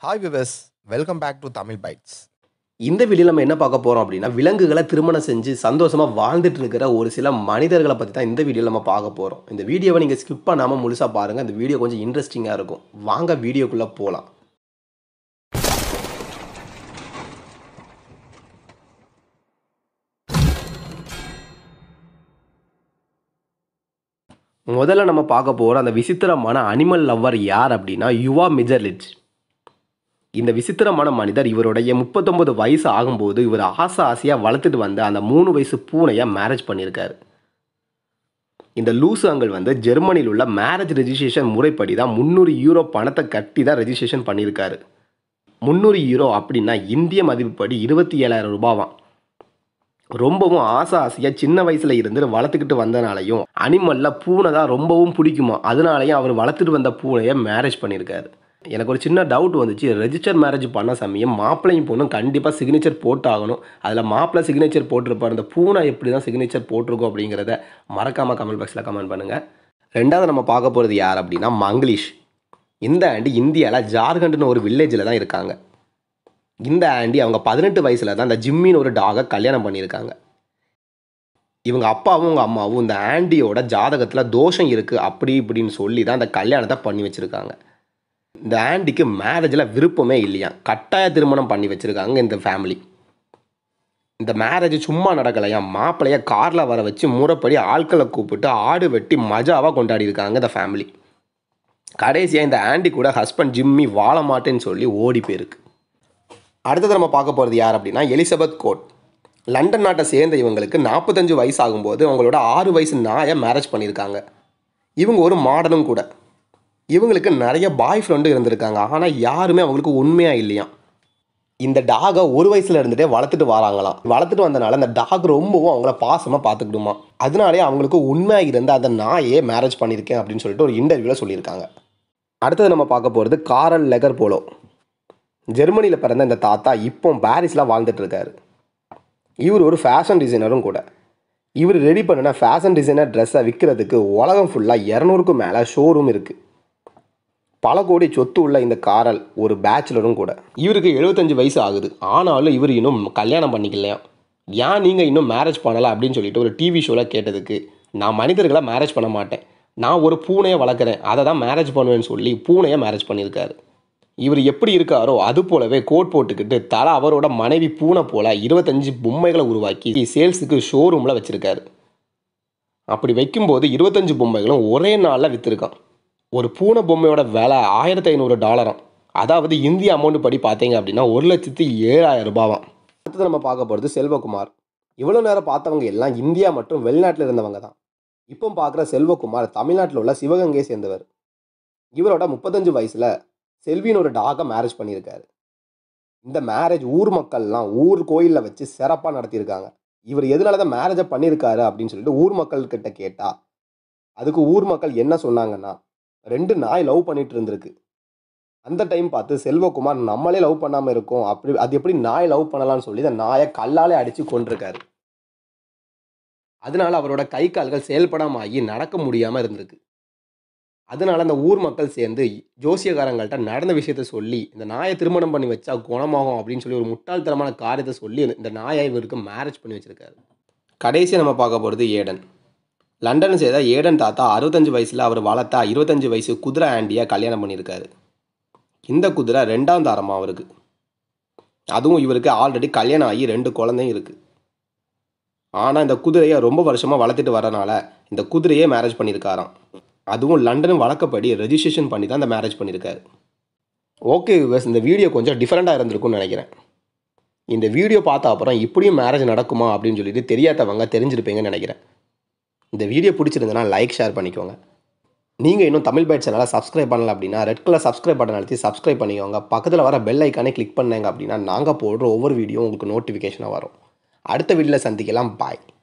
hi viewers welcome back to Tamil bytes இந்த video நம்ம என்ன பார்க்க போகிறோம் அப்படின்னா விலங்குகளை திருமணம் செஞ்சு சந்தோஷமாக வாழ்ந்துட்டு இருக்கிற ஒரு சில மனிதர்களை பற்றி தான் இந்த வீடியோவில் நம்ம பார்க்க போகிறோம் இந்த வீடியோவை நீங்கள் ஸ்கிப் பண்ணாமல் முழுசாக பாருங்கள் இந்த வீடியோ கொஞ்சம் இன்ட்ரெஸ்டிங்காக இருக்கும் வாங்க வீடியோக்குள்ளே போகலாம் முதல்ல நம்ம பார்க்க போகிற அந்த விசித்திரமான அனிமல் லவ்வர் யார் அப்படின்னா யுவா மிஜர்லிட்ஜ் இந்த விசித்திரமான மனிதர் இவருடைய முப்பத்தொன்பது வயசு ஆகும்போது இவர் ஆசை ஆசையாக வளர்த்துட்டு வந்த அந்த மூணு வயசு பூனையை மேரேஜ் பண்ணியிருக்காரு இந்த லூசு அங்கிள் வந்து ஜெர்மனியில் உள்ள மேரேஜ் ரெஜிஸ்ட்ரேஷன் முறைப்படி தான் முந்நூறு யூரோ பணத்தை கட்டி தான் ரெஜிஸ்ட்ரேஷன் பண்ணியிருக்காரு முந்நூறு யூரோ அப்படின்னா இந்திய மதிப்புப்படி இருபத்தி ஏழாயிரம் ரூபாவாம் ரொம்பவும் ஆசை ஆசையாக சின்ன வயசில் இருந்து வளர்த்துக்கிட்டு வந்தனாலையும் அனிமலில் பூனை தான் ரொம்பவும் பிடிக்குமா அதனாலையும் அவர் வளர்த்துட்டு வந்த பூனையை மேரேஜ் பண்ணியிருக்காரு எனக்கு ஒரு சின்ன டவுட் வந்துச்சு ரெஜிஸ்டர் மேரேஜ் பண்ண சமயம் மாப்பிள்ளையும் பொண்ணும் கண்டிப்பாக சிக்னேச்சர் போட்டாகணும் அதில் மாப்பிள்ளை சிக்னேச்சர் போட்டிருப்பார் இந்த பூனை எப்படி தான் சிக்னேச்சர் போட்டிருக்கோம் அப்படிங்கிறத மறக்காமல் கமெண்ட் பாக்ஸில் கமெண்ட் பண்ணுங்கள் ரெண்டாவது நம்ம பார்க்க போகிறது யார் அப்படின்னா மங்கிலீஷ் இந்த ஆண்டி இந்தியாவில் ஜார்க்கண்ட்னு ஒரு வில்லேஜில் தான் இருக்காங்க இந்த ஆண்டி அவங்க பதினெட்டு வயசில் தான் இந்த ஜிம்மின்னு ஒரு டாகை கல்யாணம் பண்ணியிருக்காங்க இவங்க அப்பாவும் உங்கள் அம்மாவும் இந்த ஆண்டியோட ஜாதகத்தில் தோஷம் இருக்குது அப்படி இப்படின்னு சொல்லி தான் அந்த கல்யாணத்தை பண்ணி வச்சுருக்காங்க இந்த ஆண்டிக்கு மேரேஜில் விருப்பமே இல்லையா கட்டாய திருமணம் பண்ணி வச்சுருக்காங்க இந்த ஃபேமிலி இந்த மேரேஜ் சும்மா நடக்கலையா மாப்பிள்ளைய காரில் வர வச்சு முறைப்படி ஆட்களை கூப்பிட்டு ஆடு வெட்டி மஜாவாக கொண்டாடி இருக்காங்க இந்த ஃபேமிலி கடைசியாக இந்த ஆண்டி கூட ஹஸ்பண்ட் ஜிம்மி வாழ மாட்டேன்னு சொல்லி ஓடி போயிருக்கு அடுத்தது நம்ம பார்க்க போகிறது யார் அப்படின்னா எலிசபெத் கோட் லண்டன் நாட்டை சேர்ந்த இவங்களுக்கு நாற்பத்தஞ்சு வயசு ஆகும்போது அவங்களோட ஆறு வயசு நாயை மேரேஜ் பண்ணியிருக்காங்க இவங்க ஒரு மாடலும் கூட இவங்களுக்கு நிறைய பாய் ஃப்ரெண்டும் இருந்திருக்காங்க ஆனால் யாருமே அவங்களுக்கு உண்மையாக இல்லையா இந்த டாகை ஒரு வயசுல இருந்துட்டே வளர்த்துட்டு வராங்களாம் வளர்த்துட்டு வந்தனால அந்த டாக் ரொம்பவும் அவங்கள பாசமாக பார்த்துக்கிடுமா அதனாலே அவங்களுக்கு உண்மையாக இருந்த அந்த நாயே மேரேஜ் பண்ணியிருக்கேன் அப்படின்னு சொல்லிட்டு ஒரு இன்டர்வியூவில் சொல்லியிருக்காங்க அடுத்தது நம்ம பார்க்க போகிறது காரல் லெகர் போலோ ஜெர்மனியில் பிறந்த இந்த தாத்தா இப்போ பாரிஸில் வாழ்ந்துட்டு இருக்காரு இவர் ஒரு ஃபேஷன் டிசைனரும் கூட இவர் ரெடி பண்ணின ஃபேஷன் டிசைனர் ட்ரெஸ்ஸை விற்கிறதுக்கு உலகம் ஃபுல்லாக இரநூறுக்கும் மேலே ஷோரூம் இருக்குது பல கோடி சொத்து உள்ள இந்த காரல் ஒரு பேச்சுலரும் கூட இவருக்கு எழுபத்தஞ்சு வயசு ஆகுது ஆனாலும் இவர் இன்னும் கல்யாணம் பண்ணிக்கலையாம் ஏன் நீங்கள் இன்னும் மேரேஜ் பண்ணலை அப்படின்னு சொல்லிட்டு ஒரு டிவி ஷோவில் கேட்டதுக்கு நான் மனிதர்களை மேரேஜ் பண்ண மாட்டேன் நான் ஒரு பூனையை வளர்க்குறேன் அதை தான் மேரேஜ் பண்ணுவேன்னு சொல்லி பூனையை மேரேஜ் பண்ணியிருக்காரு இவர் எப்படி இருக்காரோ அது போலவே கோட் போட்டுக்கிட்டு தலை அவரோட மனைவி பூனை போல இருபத்தஞ்சு பொம்மைகளை உருவாக்கி சேல்ஸுக்கு ஷோரூமில் வச்சுருக்காரு அப்படி வைக்கும்போது இருபத்தஞ்சு பொம்மைகளும் ஒரே நாளில் விற்றுருக்கான் ஒரு பூனை பொம்மையோட விலை ஆயிரத்தி ஐநூறு டாலராம் அதாவது இந்திய அமௌண்ட் படி பார்த்தீங்க அப்படின்னா ஒரு லட்சத்தி ஏழாயிரம் ரூபாவாம் அடுத்தது நம்ம பார்க்க போகிறது செல்வகுமார் இவ்வளோ நேரம் பார்த்தவங்க எல்லாம் இந்தியா மற்றும் வெளிநாட்டில் இருந்தவங்க தான் இப்போ பார்க்குற செல்வகுமார் தமிழ்நாட்டில் உள்ள சிவகங்கையை சேர்ந்தவர் இவரோட முப்பத்தஞ்சு வயசில் செல்வின்னு ஒரு டாகை மேரேஜ் பண்ணியிருக்காரு இந்த மேரேஜ் ஊர் மக்கள்லாம் ஊர் கோயிலில் வச்சு சிறப்பாக நடத்தியிருக்காங்க இவர் எதனால தான் மேரேஜை பண்ணியிருக்காரு அப்படின்னு சொல்லிட்டு ஊர் மக்கள்கிட்ட கேட்டால் அதுக்கு ஊர் மக்கள் என்ன சொன்னாங்கன்னா ரெண்டு நாய் லவ் பண்ணிட்டு இருந்திருக்கு அந்த டைம் பார்த்து செல்வகுமார் நம்மளே லவ் பண்ணாமல் இருக்கோம் அப்படி அது எப்படி நாய் லவ் பண்ணலாம்னு சொல்லி இந்த நாயை கல்லாலே அடித்து கொண்டிருக்காரு அதனால அவரோட கை கால்கள் செயல்படாம ஆகி நடக்க முடியாமல் இருந்திருக்கு அதனால அந்த ஊர் மக்கள் சேர்ந்து ஜோசியக்காரங்கள்ட்ட நடந்த விஷயத்த சொல்லி இந்த நாயை திருமணம் பண்ணி வச்சா குணமாகும் அப்படின்னு சொல்லி ஒரு முட்டாள்தனமான காரியத்தை சொல்லி இந்த நாயை இவருக்கு மேரேஜ் பண்ணி வச்சிருக்காரு கடைசியாக நம்ம பார்க்க போகிறது ஏடன் லண்டன் செய்த ஏடன் தாத்தா அறுபத்தஞ்சு வயசில் அவர் வளர்த்தா இருபத்தஞ்சு வயசு குதிரை ஆண்டியை கல்யாணம் பண்ணியிருக்காரு இந்த குதிரை ரெண்டாம் தாரமாக அவருக்கு அதுவும் இவருக்கு ஆல்ரெடி கல்யாணம் ஆகி ரெண்டு குழந்தையும் இருக்குது ஆனால் இந்த குதிரையை ரொம்ப வருஷமாக வளர்த்துட்டு வரனால இந்த குதிரையே மேரேஜ் பண்ணியிருக்காராம் அதுவும் லண்டன் வழக்கப்படி ரெஜிஸ்ட்ரேஷன் பண்ணி தான் இந்த மேரேஜ் பண்ணியிருக்காரு ஓகே விவஸ் இந்த வீடியோ கொஞ்சம் டிஃப்ரெண்ட்டாக இருந்திருக்கும்னு நினைக்கிறேன் இந்த வீடியோ பார்த்த அப்புறம் இப்படியும் மேரேஜ் நடக்குமா அப்படின்னு சொல்லிட்டு தெரியாதவங்க தெரிஞ்சிருப்பீங்கன்னு நினைக்கிறேன் இந்த வீடியோ பிடிச்சிருந்தனா லைக் ஷேர் பண்ணிக்கோங்க நீங்கள் இன்னும் தமிழ் பைட் சேனலை சப்ஸ்கிரைப் பண்ணல அப்படின்னா ரெட் கலர் சப்ஸ்கிரைப் பட்டன் அழுத்தி சப்ஸ்கிரைப் பண்ணிக்கோங்க பக்கத்தில் வர பெல் ஐக்கானே கிளிக் பண்ணாங்க அப்படின்னா நாங்கள் போடுற ஒவ்வொரு வீடியோ உங்களுக்கு நோட்டிஃபிகேஷனாக வரும் அடுத்த வீடியோவில் சந்திக்கலாம் பாய்